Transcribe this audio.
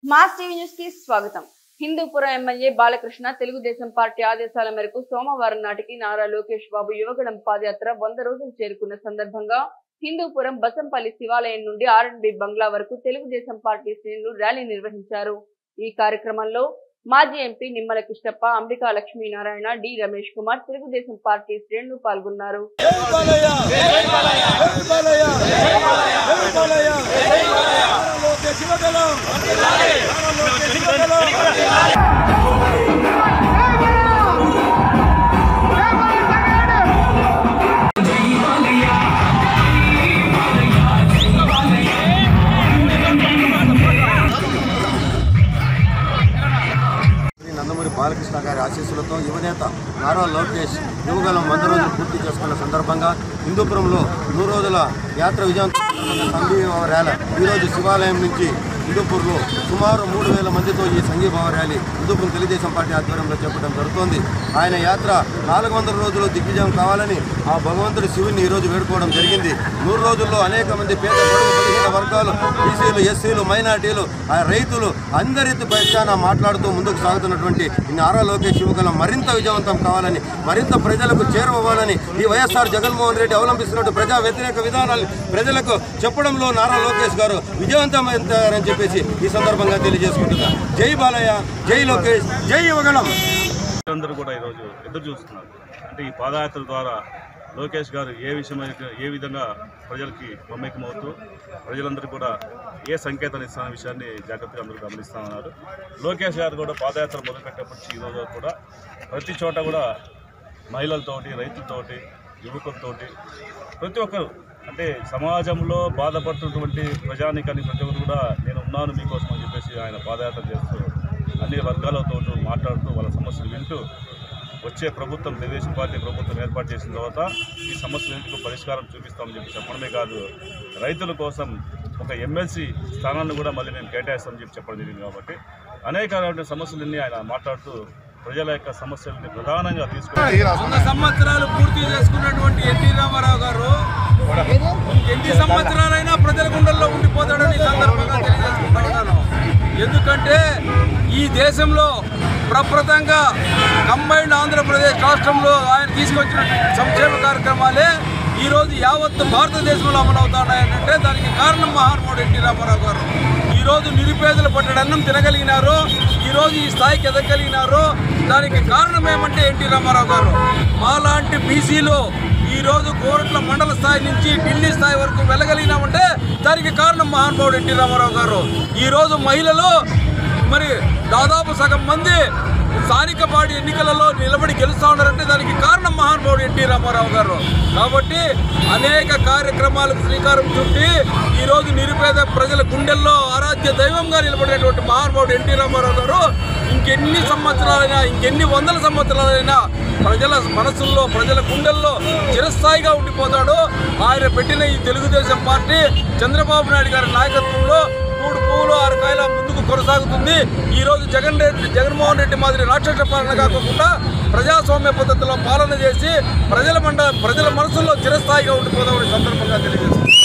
mass TV news కి స్వాగతం Hindupuram MLA Balakrishna Telugu Desam party ఆదేశాల మేరకు సోమవారం నాటికి నారా లోకేష్ బాబు యువగడం పాదయాత్ర వంద రోజులు చేరుకున్న సందర్భంగా హిందూపురం బసంపల్లి శివాలయం నుండి ఆర్ఎండ్బి బంగ్లా వరకు తెలుగుదేశం పార్టీ శ్రేణులు ర్యాలీ నిర్వహించారు ఈ కార్యక్రమంలో మాజీ MP Nimmala Kishtappa Ambika Lakshminarayana D Ramesh Kumar Telugu Desam party శ్రేణులు పాల్గొన్నారు జై బాలయ్య జై బాలయ్య జై బాలయ్య జై బాలయ్య జై బాలయ్య లోకే శివగలం లోకే శివగలం శ్రీ నందమూరి బాలకృష్ణ గారి ఆశీస్సులతో యువనేత నారా లోకేష్ యువగలం వంద రోజులు పూర్తి చేసుకున్న సందర్భంగా హిందూపురంలో నూరు రోజుల యాత్ర విజయవంతం సంఘీభావ ర్యాలీ ఈరోజు శివాలయం నుంచి హిందూపూర్లో సుమారు మూడు వేల మందితో ఈ సంఘీభావ ర్యాలీ హిందూపురం తెలుగుదేశం పార్టీ ఆధ్వర్యంలో చేపట్టడం జరుగుతోంది ఆయన యాత్ర నాలుగు వందల రోజులు దిగ్విజయం కావాలని ఆ భగవంతుడి శివుని ఈరోజు వేడుకోవడం జరిగింది నూరు రోజుల్లో అనేక మంది పేద బడుగు బలహీన వర్గాలు బీసీలు ఎస్సీలు మైనార్టీలు ఆ రైతులు అందరి పక్షాన మాట్లాడుతూ ముందుకు సాగుతున్నటువంటి ఈ నారా లోకేష్ యువకులం మరింత విజయవంతం కావాలని మరింత ప్రజలకు చేరువవ్వాలని ఈ వైఎస్ఆర్ జగన్మోహన్ రెడ్డి అవలంబిస్తున్నట్టు ప్రజా వ్యతిరేక విధానాలు ప్రజలకు చెప్పడంలో నారా లోకేష్ గారు విజయవంతమవుతారని చెప్పేసి ఈ సందర్భంగా తెలియజేసుకుంటున్నా జై బాలయ్య జై లోకేష్ జై యువగలం అందరూ కూడా ఈరోజు ఎదురు చూస్తున్నారు అంటే ఈ పాదయాత్ర ద్వారా లోకేష్ గారు ఏ విషయం ఏ విధంగా ప్రజలకి మమేకమవుతూ ప్రజలందరూ కూడా ఏ సంకేతాలు ఇస్తున్న విషయాన్ని జాగ్రత్తగా అందరూ గమనిస్తూ ఉన్నారు లోకేష్ గారు కూడా పాదయాత్ర మొదలుపెట్టేప్పటి నుంచి ఈ రోజు కూడా ప్రతి చోట కూడా మహిళలతోటి రైతులతోటి యువకులతోటి ప్రతి ఒక్కరు అంటే సమాజంలో బాధపడుతున్నటువంటి ప్రజానికాన్ని ప్రతి ఒక్కరు కూడా నేను ఉన్నాను మీకోసం అని చెప్పేసి ఆయన పాదయాత్ర చేస్తూ అన్ని వర్గాలతో మాట్లాడుతూ వాళ్ళ సమస్యలు వింటూ వచ్చే ప్రభుత్వం తెలుగుదేశం పార్టీ ప్రభుత్వం ఏర్పాటు చేసిన తర్వాత ఈ సమస్యలన్నింటికి పరిష్కారం చూపిస్తామని చెప్పి చెప్పడమే కాదు రైతుల కోసం ఒక ఎమ్మెల్సీ స్థానాన్ని కూడా మళ్ళీ మేము కేటాయిస్తామని చెప్పి చెప్పడం జరిగింది కాబట్టి అనేక సమస్యలన్నీ ఆయన మాట్లాడుతూ ప్రజల యొక్క సమస్యల్ని ప్రధానంగా తీసుకొని వంద సంవత్సరాలు పూర్తి చేసుకున్నటువంటి ఎన్టీ రామారావు గారు ఎన్ని సంవత్సరాలైనా ప్రజల గుండెల్లో ఉండిపోతాడని ఈ సందర్భంగా తెలియజేసుకుంటున్నాను ఎందుకంటే ఈ దేశంలో ప్రప్రథంగా కంబైన్డ్ ఆంధ్రప్రదేశ్ రాష్ట్రంలో ఆయన తీసుకొచ్చిన సంక్షేమ కార్యక్రమాలే ఈరోజు యావత్తు భారతదేశంలో అమలు అవుతున్నాయంటే దానికి కారణం మహానుభావుడు ఎన్టీ రామారావు గారు ఈరోజు నిరుపేదలు పట్టడన్నం తినగలిగినారు ఈరోజు ఈ స్థాయికి ఎదగలిగినారు దానికి కారణం ఏమంటే ఎన్టీ రామారావు గారు మాలాంటి బీసీలు ఈరోజు కోరట్ల మండల స్థాయి నుంచి ఢిల్లీ స్థాయి వరకు వెళ్ళగలిగినామంటే దానికి కారణం మహానుభావుడు ఎన్టీ రామారావు గారు ఈరోజు మహిళలు మరి దాదాపు సగం మంది స్థానిక పార్టీ ఎన్నికలలో నిలబడి గెలుస్తా ఉన్నారంటే దానికి కారణం మహానుభావుడు ఎన్టీ రామారావు గారు కాబట్టి అనేక కార్యక్రమాలకు శ్రీకారం చుట్టి ఈరోజు నిరుపేద ప్రజల గుండెల్లో ఆరాధ్య దైవంగా నిలబడినటువంటి మహానుభావుడు ఎన్టీ రామారావు గారు ఇంకెన్ని సంవత్సరాలైనా ఇంకెన్ని వందల సంవత్సరాలైనా ప్రజల మనసుల్లో ప్రజల గుండెల్లో చిరస్థాయిగా ఉండిపోతాడు ఆయన పెట్టిన ఈ తెలుగుదేశం పార్టీ చంద్రబాబు నాయుడు గారి నాయకత్వంలో మూడు పువ్వులు ఆరు కాయల ముందుకు కొనసాగుతుంది ఈ రోజు జగన్ రెడ్డి జగన్మోహన్ రెడ్డి మాదిరి రాక్షస పాలన కాకుండా ప్రజాస్వామ్య పద్ధతిలో పాలన చేసి ప్రజల మండ ప్రజల మనసుల్లో చిరస్థాయిగా ఉండిపోదామని సందర్భంగా తెలియజేస్తుంది